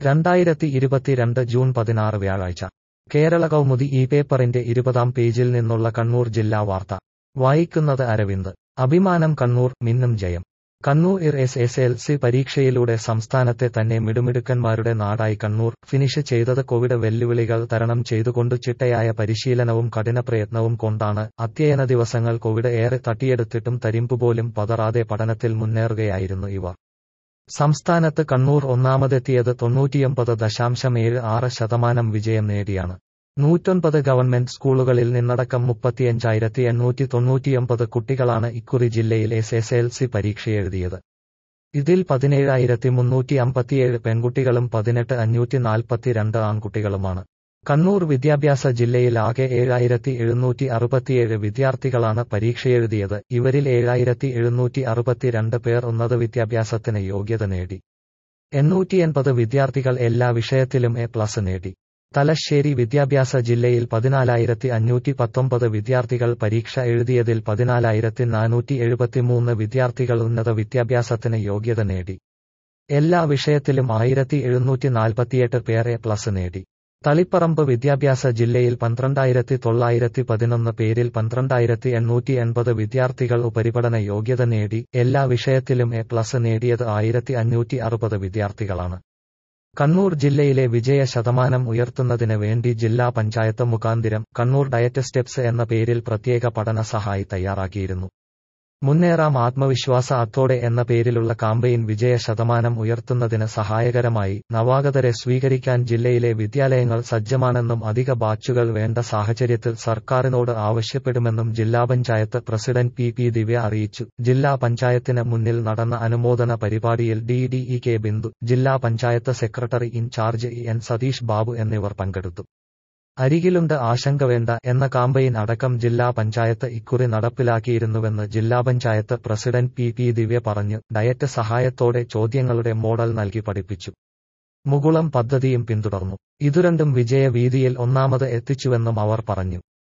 രണ്ടായിരത്തി ഇരുപത്തിരണ്ട് ജൂൺ പതിനാറ് വ്യാഴാഴ്ച കേരള കൗമുദി ഈ പേപ്പറിന്റെ ഇരുപതാം പേജിൽ നിന്നുള്ള കണ്ണൂർ ജില്ലാ വാർത്ത വായിക്കുന്നത് അരവിന്ദ് അഭിമാനം കണ്ണൂർ മിന്നും ജയം Kannur S S L C പരീക്ഷയിലൂടെ സംസ്ഥാനത്തെ തന്നെ മിടുമിടുക്കന്മാരുടെ നാടായി കണ്ണൂർ ഫിനിഷ് ചെയ്തത് കോവിഡ് വെല്ലുവിളികൾ തരണം ചെയ്തുകൊണ്ടു ചിട്ടയായ പരിശീലനവും കഠിനപ്രയത്നവും കൊണ്ടാണ് അധ്യയന ദിവസങ്ങൾ കോവിഡ് ഏറെ തട്ടിയെടുത്തിട്ടും തരിമ്പുപോലും പതറാതെ പഠനത്തിൽ മുന്നേറുകയായിരുന്നു ഇവർ സംസ്ഥാനത്ത് കണ്ണൂർ ഒന്നാമതെത്തിയത് തൊണ്ണൂറ്റിയൊമ്പത് ദശാംശം ഏഴ് ആറ് ശതമാനം വിജയം നേടിയാണ് നൂറ്റൊൻപത് ഗവൺമെന്റ് സ്കൂളുകളിൽ നിന്നടക്കം മുപ്പത്തിയഞ്ചായിരത്തി എണ്ണൂറ്റി തൊണ്ണൂറ്റിയൊമ്പത് കുട്ടികളാണ് ഇക്കുറി ജില്ലയിൽ എസ് എസ് എൽ സി പരീക്ഷയെഴുതിയത് ഇതിൽ പതിനേഴായിരത്തി മുന്നൂറ്റി അമ്പത്തിയേഴ് പെൺകുട്ടികളും പതിനെട്ട് അഞ്ഞൂറ്റി നാൽപ്പത്തിരണ്ട് ആൺകുട്ടികളുമാണ് കണ്ണൂർ വിദ്യാഭ്യാസ ജില്ലയിൽ ആകെ ഏഴായിരത്തി എഴുന്നൂറ്റി അറുപത്തിയേഴ് വിദ്യാർത്ഥികളാണ് പരീക്ഷയെഴുതിയത് ഇവരിൽ ഏഴായിരത്തി എഴുന്നൂറ്റി അറുപത്തിരണ്ട് പേർ ഉന്നത വിദ്യാഭ്യാസത്തിന് യോഗ്യത നേടി എണ്ണൂറ്റി എൺപത് വിദ്യാർത്ഥികൾ എല്ലാ വിഷയത്തിലും എ പ്ലസ് നേടി തലശ്ശേരി വിദ്യാഭ്യാസ ജില്ലയിൽ പതിനാലായിരത്തി അഞ്ഞൂറ്റി പത്തൊമ്പത് വിദ്യാർത്ഥികൾ പരീക്ഷ എഴുതിയതിൽ പതിനാലായിരത്തി നാനൂറ്റി എഴുപത്തിമൂന്ന് വിദ്യാർത്ഥികൾ ഉന്നത വിദ്യാഭ്യാസത്തിന് യോഗ്യത നേടി എല്ലാ വിഷയത്തിലും ആയിരത്തി എഴുന്നൂറ്റി നാൽപ്പത്തിയെട്ട് പേർ എ പ്ലസ് നേടി തളിപ്പറമ്പ് വിദ്യാഭ്യാസ ജില്ലയിൽ പന്ത്രണ്ടായിരത്തി തൊള്ളായിരത്തി പതിനൊന്ന് പേരിൽ പന്ത്രണ്ടായിരത്തി എണ്ണൂറ്റി എൺപത് വിദ്യാർത്ഥികൾ ഉപരിപഠന യോഗ്യത നേടി എല്ലാ വിഷയത്തിലും എ പ്ലസ് നേടിയത് ആയിരത്തി അഞ്ഞൂറ്റി അറുപത് വിദ്യാർത്ഥികളാണ് കണ്ണൂർ ജില്ലയിലെ വിജയ ശതമാനം ഉയർത്തുന്നതിന് വേണ്ടി ജില്ലാ പഞ്ചായത്ത് മുഖാന്തിരം കണ്ണൂർ ഡയറ്റ് സ്റ്റെപ്സ് എന്ന പേരിൽ പ്രത്യേക പഠന സഹായി തയ്യാറാക്കിയിരുന്നു മുന്നേറാം ആത്മവിശ്വാസ അത്തോടെ എന്ന പേരിലുള്ള കാമ്പയിൻ വിജയ ശതമാനം ഉയർത്തുന്നതിന് സഹായകരമായി നവാഗതരെ സ്വീകരിക്കാൻ ജില്ലയിലെ വിദ്യാലയങ്ങൾ സജ്ജമാണെന്നും അധിക ബാച്ചുകൾ വേണ്ട സാഹചര്യത്തിൽ സർക്കാരിനോട് ആവശ്യപ്പെടുമെന്നും ജില്ലാ panchayat president P P Divya അറിയിച്ചു ജില്ലാ പഞ്ചായത്തിന് മുന്നിൽ നടന്ന അനുമോദന പരിപാടിയിൽ D D E K Bindu ജില്ലാ panchayat secretary incharge E N Satheesh Babu എന്നിവർ പങ്കെടുത്തു അരികിലുണ്ട് ആശങ്ക വേണ്ട എന്ന കാമ്പയിൻ അടക്കം ജില്ലാ പഞ്ചായത്ത് ഇക്കുറി നടപ്പിലാക്കിയിരുന്നുവെന്ന് ജില്ലാ panchayat president P P Divya പറഞ്ഞു ഡയറ്റ് സഹായത്തോടെ ചോദ്യങ്ങളുടെ മോഡൽ നൽകി പഠിപ്പിച്ചു മുകുളം പദ്ധതിയും പിന്തുടർന്നു ഇതുരണ്ടും വിജയ വീതിയിൽ ഒന്നാമത് എത്തിച്ചുവെന്നും അവർ പറഞ്ഞു